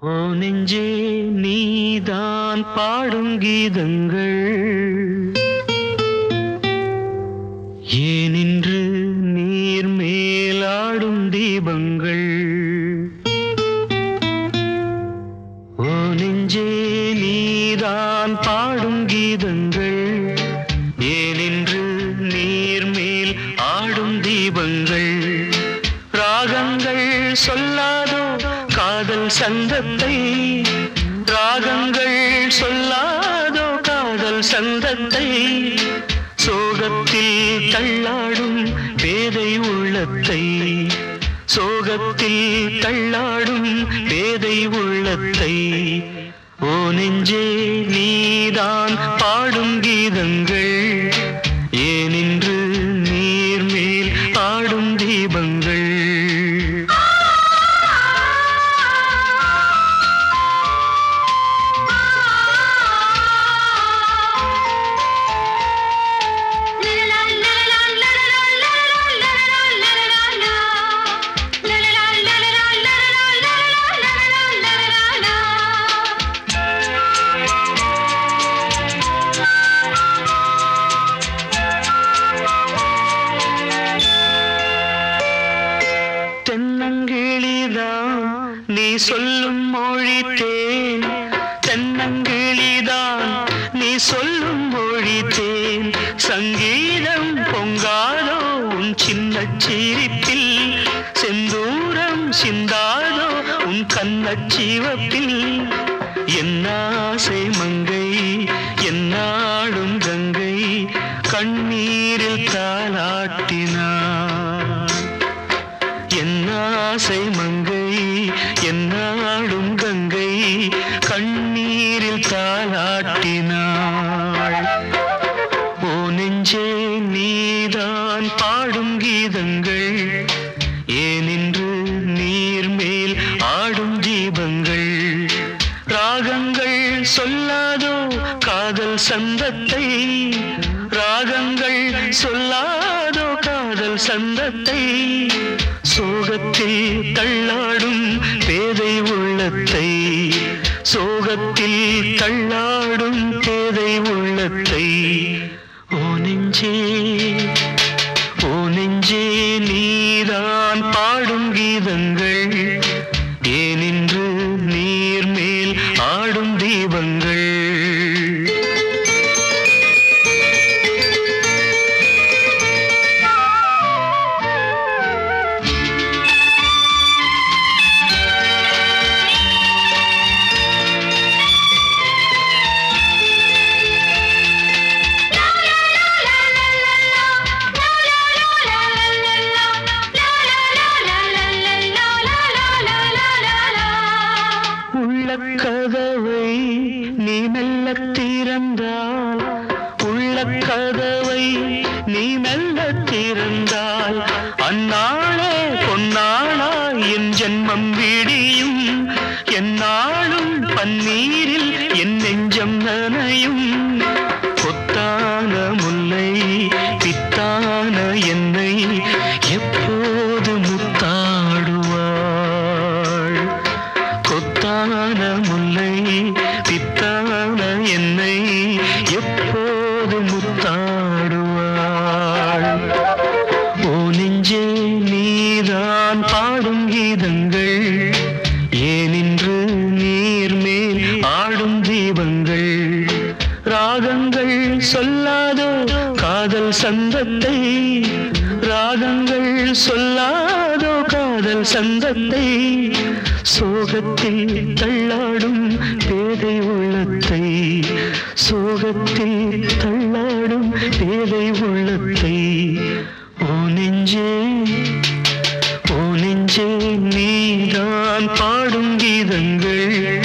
ஓ நெஞ்சே நீதான் பாடும் கீதங்கள் ஏனின்று நீர் மேலாடும் தீபங்கள் ஓ நெஞ்சே நீதான் பாடும் கீதங்கள் ஏனின்று நீர் மேல் ஆடும் தீபங்கள் ராகங்கள் சொல்லாதோ காதல் சந்தத்தை ராகங்கள் சொல்லாதோ காதல் சந்தத்தை சோகத்தில் தள்ளாடும் பேதை உள்ளத்தை சோகத்தில் தள்ளாடும் பேதை உள்ளத்தை ஓ நெஞ்சே நீதான் பாடும் கீதங்கள் ஏனின்று நீர் மேல் ஆடும் தீபங்கள் தென்னங்கிளிதான் நீ சொல்லும் மொழி தேன் தென்னங்கிளிதான் நீ சொல்லும் மொழி தேன் சங்கீதம் பொங்காதோ உன் சின்ன சிரிப்பில் செந்தூரம் சிந்தாதோ உன் கண்ணச் சிவப்பில் என்னாசை மங்கை என்னாடும் கங்கை கண்ணீரில் தாளாட்டினார் என்னாசை மங்கை என்னாடும் கங்கை கண்ணீரில் தாளாட்டினாள் ஓ நெஞ்சே நீதான் பாடும் கீதங்கள் ஏனின்று நீர் மேல் ஆடும் தீபங்கள் ராகங்கள் சொல்லாதோ காதல் சந்தத்தை ராகங்கள் சொல்லாதோ காதல் சந்தத்தை சோகத்தில் தள்ளாடும் பேதை உள்ளத்தை சோகத்தில் தள்ளாடும் பேதை உள்ளத்தை ஓ நெஞ்சே ஓ நெஞ்சே நீதான் பாடும் கீதங்கள் ஏனின்று நீர் மேல் ஆடும் தீபங்கள் உள்ள கதவை நீ மெல்ல திறந்தால் உள்ள கதவை நீ மெல்ல திறந்தால் அந்நாளே பொன்னாளா என் ஜென்மம் விடியும் என்னாலும் பன்னீரில் என் நெஞ்சம் நனையும் கொத்தான முல்லை பித்தான என்னை எப்போது முத்தாடுவாள் கொத்தான முல்லை பித்தான என்னை எப்போது முத்தாடுவாள் ஓ நெஞ்சே நீதான் பாடும் கீதங்கள் ஏனின்று நீர் மேல் ஆடும் தீபங்கள் ராகங்கள் சொல்லாதோ காதல் சந்தத்தை ராகங்கள் சொல்லாதோ காதல் சந்தத்தை சோகத்தில் தள்ளாடும் பேதை உள்ளத்தை சோகத்தில் தள்ளாடும் பேதை உள்ளத்தை ஓ நெஞ்சே ஓ நெஞ்சே நீதான் பாடும் கீதங்கள்